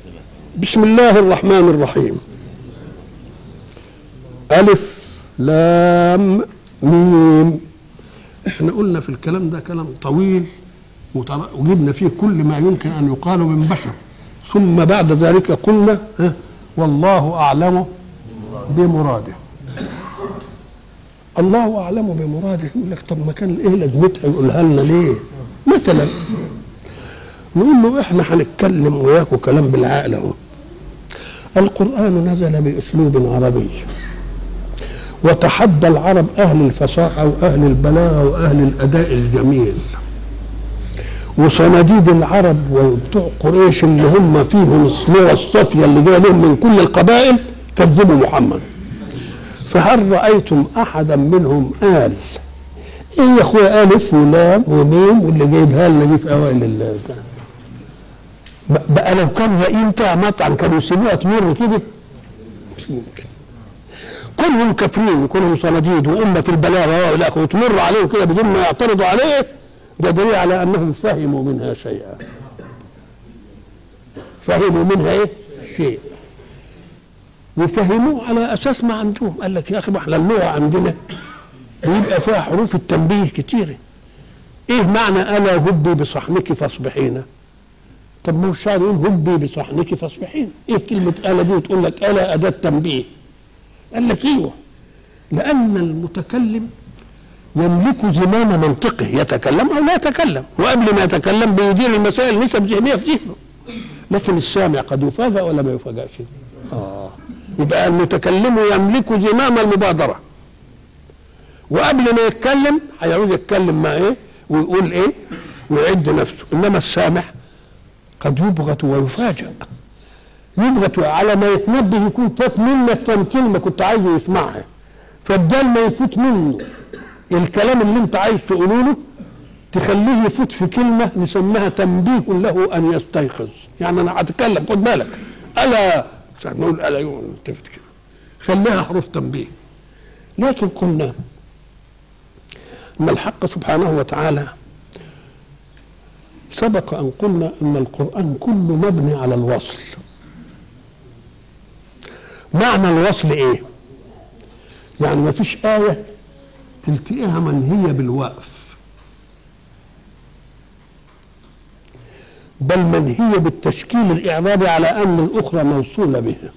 بسم الله الرحمن الرحيم ألف لام ميم احنا قلنا في الكلام ده كلام طويل وطر- وجبنا فيه كل ما يمكن أن يقال من بشر ثم بعد ذلك قلنا ها، والله أعلم بمراده الله أعلم بمراده يقول لك طب ما كان إيه لازمتها يقولها لنا ليه مثلا نقول له احنا هنتكلم وياكم كلام بالعقل اهو القرآن نزل بأسلوب عربي وتحدى العرب أهل الفصاحة وأهل البلاغة وأهل الأداء الجميل وصناديد العرب وبتوع قريش اللي هم فيهم الصلوة الصافية اللي جاية لهم من كل القبائل كذبوا محمد فهل رأيتم أحدا منهم قال إيه يا أخويا ألف ولام وميم واللي جايبها لنا دي في أوائل ال بقى لو كان لاقيين فيها مطعم كانوا يسيبوها تمر كده مش ممكن كلهم كافرين وكلهم صناديد وأمة في البلاغة والى اخره وتمر عليهم كده بدون ما يعترضوا عليه ده دليل على أنهم فهموا منها شيئا فهموا منها إيه؟ شيء وفهموه على أساس ما عندهم قال لك يا أخي ما احنا اللغة عندنا بيبقى فيها حروف التنبيه كتيرة إيه معنى ألا هبي بصحنك فاصبحين طب ما هو الشاعر يقول هبي بصحنك فاصبحين ايه كلمة آلة دي وتقول لك آلة أداة تنبيه قال لك ايوه لأن المتكلم يملك زمام منطقه يتكلم أو لا يتكلم وقبل ما يتكلم بيدير المسائل نسب ذهنية في ذهنه لكن السامع قد يفاجأ ولا ما يفاجأش آه يبقى المتكلم يملك زمام المبادرة وقبل ما يتكلم هيعود يتكلم مع ايه ويقول ايه ويعد نفسه انما السامع قد يبغت ويفاجأ يبغت على ما يتنبه يكون فات منك كم كلمة كنت عايزه يسمعها فبدل ما يفوت منه الكلام اللي انت عايز تقوله له تخليه يفوت في كلمة نسميها تنبيه له أن يستيقظ يعني أنا هتكلم خد بالك ألا ساعة ما نقول ألا يقول التفت كده خليها حروف تنبيه لكن قلنا أن الحق سبحانه وتعالى سبق أن قلنا أن القرآن كله مبني على الوصل معنى الوصل إيه؟ يعني ما فيش آية تلتقيها منهية بالوقف بل منهية بالتشكيل الإعرابي على أن الأخرى موصولة بها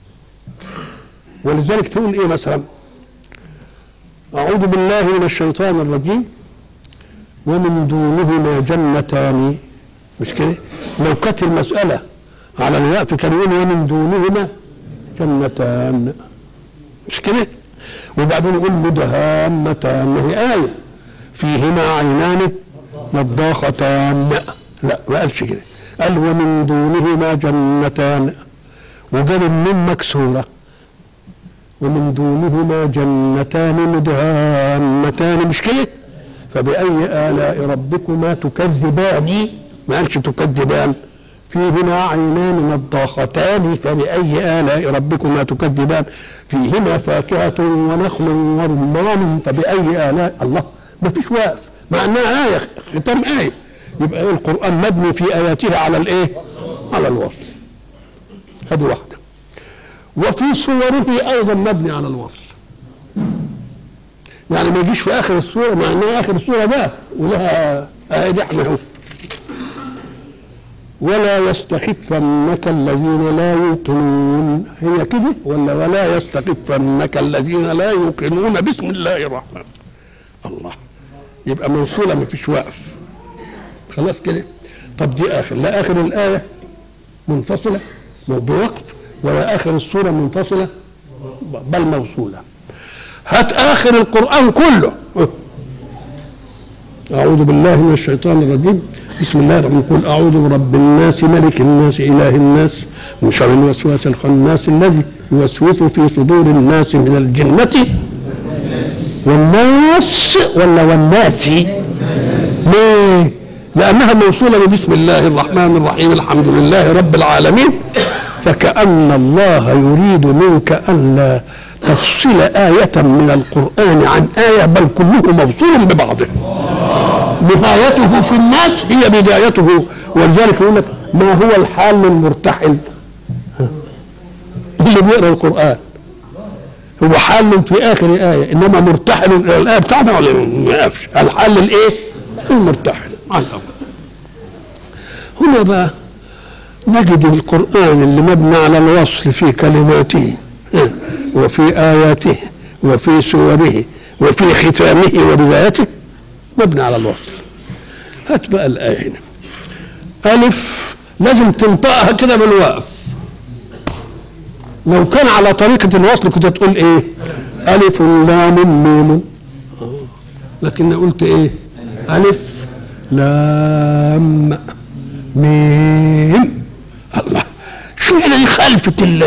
ولذلك تقول إيه مثلا أعوذ بالله من الشيطان الرجيم ومن دونهما جنتان مش كده لو كانت المسألة على الوقف كان يقول ومن دونهما جنتان مش كده وبعدين يقول مدهامتان ما هي آية فيهما عينان نضاختان لا ما قالش كده قال ومن دونهما جنتان وقال النون مكسورة ومن دونهما جنتان مدهامتان مش كده فبأي آلاء ربكما تكذبان ما قالش تكذبان فيهما عينان نضاختان فبأي آلاء ربكما تكذبان فيهما فاكهة ونخل ورمان فبأي آلاء الله ما فيش واقف مع انها آية ختام آية يبقى إيه القرآن مبني في آياته على الإيه؟ على الوصل هذه واحدة وفي صوره أيضا مبني على الوصل يعني ما يجيش في آخر السورة مع إنها آخر السورة ده ولها آية دي احنا اهو ولا يستخفنك الذين لا يوقنون هي كده ولا ولا يستخفنك الذين لا يوقنون بسم الله الرحمن الله يبقى موصولة ما فيش وقف خلاص كده طب دي آخر لا آخر الآية منفصلة بوقت ولا آخر السورة منفصلة بل موصولة هات آخر القرآن كله أعوذ بالله من الشيطان الرجيم بسم الله الرحمن الرحيم قل أعوذ برب الناس ملك الناس إله الناس من شر الوسواس الخناس الذي يوسوس في صدور الناس من الجنة والناس ولا والناس ليه؟ لأنها موصولة بسم الله الرحمن الرحيم الحمد لله رب العالمين فكأن الله يريد منك أن لا تفصل آية من القرآن عن آية بل كله موصول ببعضه نهايته في الناس هي بدايته ولذلك يقول لك ما هو الحال المرتحل اللي بيقرا القران هو حال في اخر ايه انما مرتحل الى الايه بتاعنا ولا ما يقفش الحل الايه المرتحل على الاول هنا بقى نجد القرآن اللي مبني على الوصل في كلماته وفي آياته وفي سوره وفي ختامه وبدايته مبني على الوصل هات بقى الآية هنا ألف لازم تنطقها كده بالوقف لو كان على طريقة الوصل كنت تقول إيه ألف لام ميم لكن قلت إيه ألف لام ميم الله شو يعني خلفت ال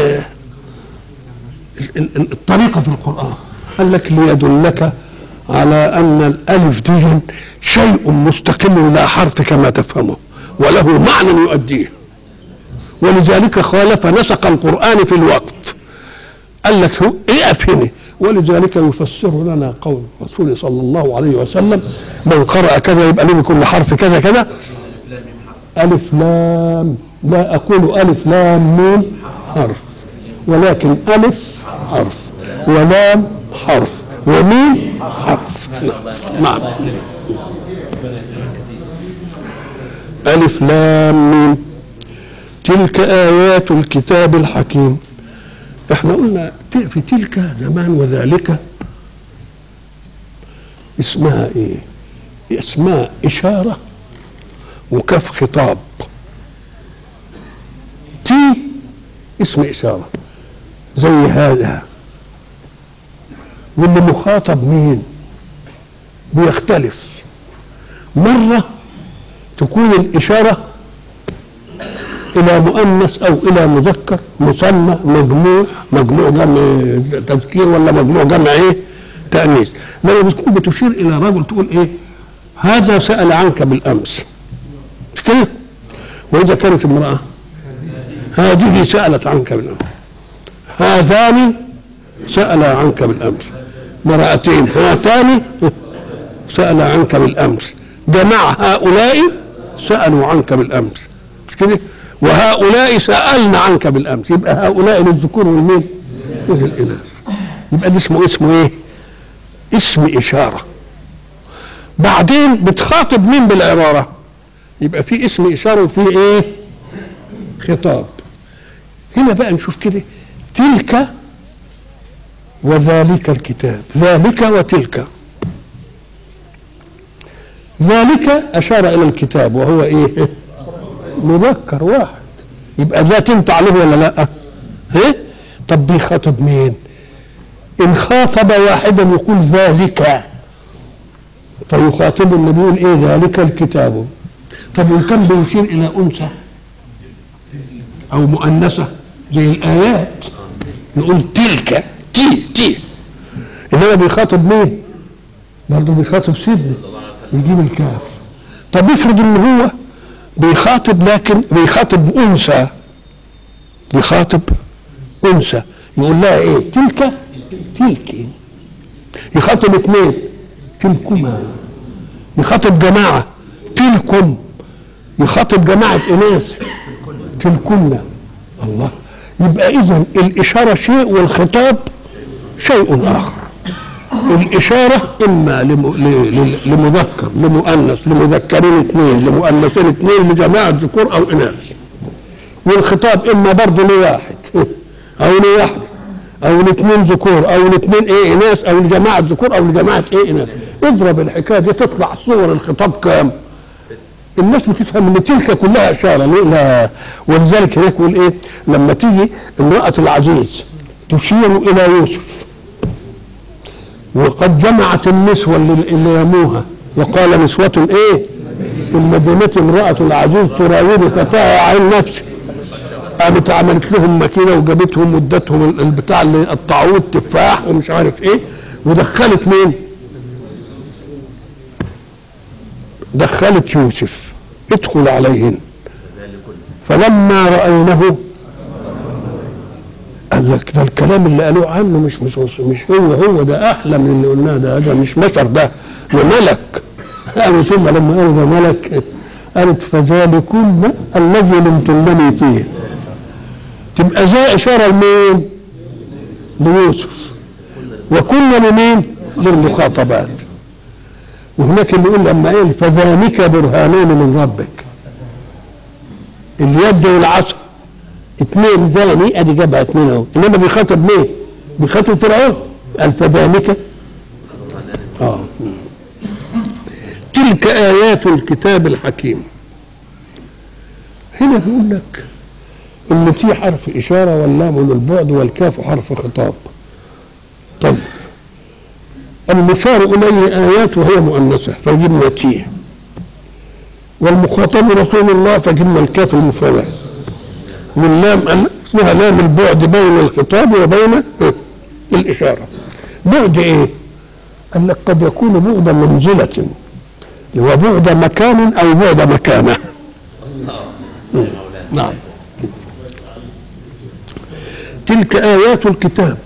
الطريقة في القرآن قال لك ليدلك على أن الألف دي شيء مستقل لا حرف كما تفهمه وله معنى يؤديه ولذلك خالف نسق القرآن في الوقف قال لك هو اقف هنا ولذلك يفسر لنا قول الرسول صلى الله عليه وسلم من قرأ كذا يبقى له بكل حرف كذا كذا ألف لام لا أقول ألف لام ميم حرف ولكن ألف حرف ولام حرف وميم حرف نعم ألف لام ميم تلك آيات الكتاب الحكيم احنا قلنا في تلك زمان وذلك اسمها ايه اسمها إشارة وكف خطاب تي اسم إشارة زي هذا واللي مخاطب مين بيختلف مرة تكون الإشارة إلى مؤنث أو إلى مذكر مثنى مجموع مجموع جمع تذكير ولا مجموع جمع إيه تأنيث لما بتكون بتشير إلى رجل تقول إيه هذا سأل عنك بالأمس مش كده وإذا كانت امرأة هذه سألت عنك بالأمس هذان سأل عنك بالأمس امرأتين هاتان سأل عنك بالأمس جمع هؤلاء سألوا عنك بالأمس مش كده وهؤلاء سألنا عنك بالأمس يبقى هؤلاء للذكور والمين للإناث يبقى ده اسمه اسمه ايه اسم إشارة بعدين بتخاطب مين بالعبارة يبقى في اسم إشارة وفي ايه خطاب هنا بقى نشوف كده تلك وذلك الكتاب ذلك وتلك ذلك أشار إلى الكتاب وهو إيه مذكر واحد يبقى ذا تنفع له ولا لا ها طب بيخاطب مين إن خاطب واحدا يقول ذلك فيخاطب النبي يقول إيه ذلك الكتاب طب وإن كان بيشير إلى أنثى أو مؤنثة زي الآيات نقول تلك تي تي انما بيخاطب مين؟ برضه بيخاطب سيدنا يجيب الكاف طب افرض ان هو بيخاطب لكن بيخاطب انثى بيخاطب انثى يقول لها ايه؟ تلك تلك يخاطب اثنين تلكما يخاطب جماعه تلكم يخاطب جماعه اناث تلكن الله يبقى اذا الاشاره شيء والخطاب شيء اخر الاشاره اما لمذكر لمؤنث لمذكرين اثنين لمؤنثين اثنين لجماعه ذكور او اناث والخطاب اما برضه لواحد او لواحده او لاثنين ذكور او لاثنين ايه اناث او لجماعه ذكور او لجماعه ايه اناث اضرب الحكايه دي تطلع صور الخطاب كام الناس بتفهم ان تلك كلها اشاره لا ولذلك هناك يقول ايه لما تيجي امراه العزيز تشير الى يوسف وقد جمعت النسوه اللي, اللي يموها وقال نسوة ايه في المدينة امرأة العزيز تراود فتاها عن نفسه قامت عملت لهم ماكينة وجابتهم وادتهم البتاع اللي قطعوه التفاح ومش عارف ايه ودخلت مين؟ دخلت يوسف ادخل عليهن فلما رأينه قال لك ده الكلام اللي قالوه عنه مش مش مش هو هو ده احلى من اللي قلناه ده ده مش بشر ده ده ملك قالوا ثم لما قالوا ده ملك قالت فذلكن الذي لمتنني فيه تبقى ذا اشاره لمين؟ ليوسف وكنا لمين للمخاطبات وهناك اللي يقول لما ايه فذلك برهانان من ربك اليد والعصا اثنين ثاني ادي جابها اثنين اهو انما بيخاطب مين؟ بيخاطب فرعون قال فذلك اه تلك ايات الكتاب الحكيم هنا بيقول لك ان تي حرف اشاره واللام للبعد والكاف حرف خطاب طيب المشار اليه ايات وهي مؤنثه فجبنا تيه والمخاطب رسول الله فجبنا الكاف المفرده واللام اسمها لام البعد بين الخطاب وبين الاشاره بعد ايه؟ قال لك قد يكون بعد منزله وبعد مكان او بعد مكانه نعم تلك آيات الكتاب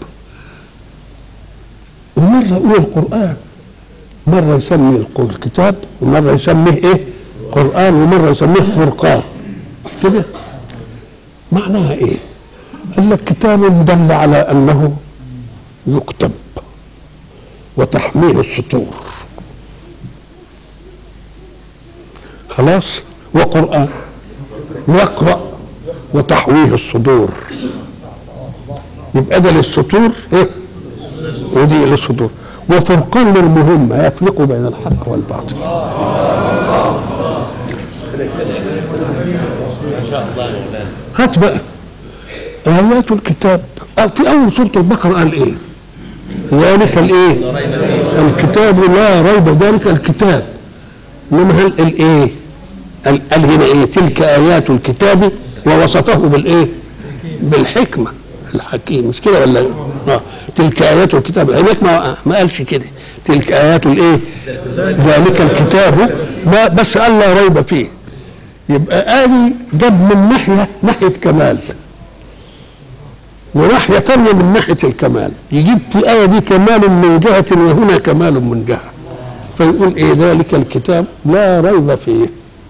ومرة يقول القرآن مرة يسمي الكتاب ومرة يسميه إيه؟ قرآن ومرة يسميه فرقان مش كده؟ معناها إيه؟ قال لك كتاب دل على أنه يكتب وتحميه السطور خلاص وقرآن يقرأ وتحويه الصدور يبقى ده للسطور إيه؟ ودي للصدور وفرقان للمهمة يفرق بين الحق والباطل هات بقى آيات الكتاب في أول سورة البقرة قال إيه؟ ذلك الإيه؟ الكتاب لا ريب ذلك الكتاب إنما هل الإيه؟ قال هنا إيه؟ تلك آيات الكتاب ووصفه بالإيه؟ بالحكمة الحكيم مش كده ولا إيه؟ آه. تلك آيات الكتاب هناك ما ما قالش كده تلك آيات الإيه؟ ذلك الكتاب ما بس قال لا ريب فيه يبقى آدي جاب من ناحية ناحية كمال وناحية تانية من ناحية الكمال يجيب في الآية دي كمال من جهة وهنا كمال من جهة فيقول إيه ذلك الكتاب لا ريب فيه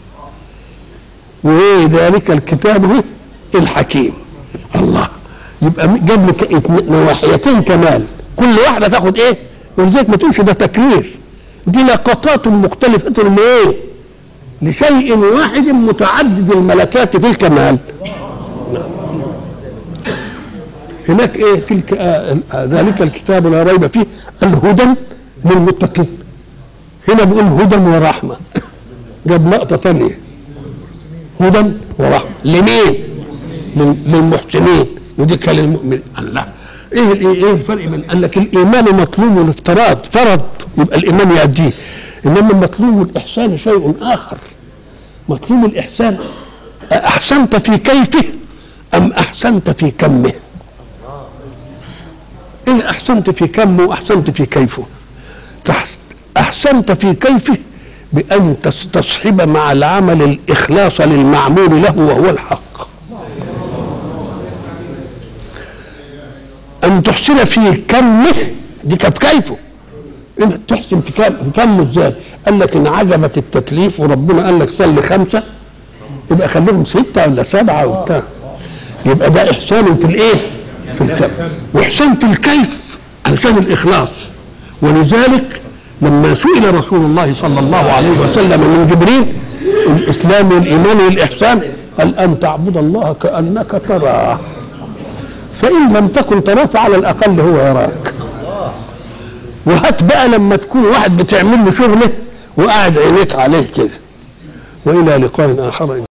وإيه ذلك الكتاب إيه؟ الحكيم الله يبقى جاب لك نواحيتين كمال كل واحدة تاخد إيه ولذلك ما تقولش ده تكرير دي لقطات مختلفة لإيه لشيء واحد متعدد الملكات في الكمال هناك ايه تلك آه آه ذلك الكتاب لا ريب فيه الهدى للمتقين هنا بيقول هدى ورحمه جاب لقطه ثانيه هدى ورحمه لمين؟ للمحسنين ودي كان للمؤمن الله ايه ايه الفرق بين قال لك الايمان مطلوب الافتراض فرض يبقى الايمان يأديه انما مطلوب الاحسان شيء اخر مطلوب الاحسان احسنت في كيفه ام احسنت في كمه إيه أحسنت في كمه وأحسنت في كيفه أحسنت في كيفه بأن تستصحب مع العمل الإخلاص للمعمول له وهو الحق أن تحسن في كمه دي كانت كيفه إن تحسن في كم في كمه ازاي؟ قال لك إن عجبك التكليف وربنا قال لك صلي خمسة يبقى خليهم ستة ولا سبعة وبتاع يبقى ده إحسان في الإيه؟ في الكم واحسان في الكيف علشان الاخلاص ولذلك لما سئل رسول الله صلى الله عليه وسلم من جبريل الاسلام والايمان والاحسان قال ان تعبد الله كانك تراه فان لم تكن تراه فعلى الاقل هو يراك وهات بقى لما تكون واحد بتعمل له شغله وقاعد عينيك عليه كده والى لقاء اخر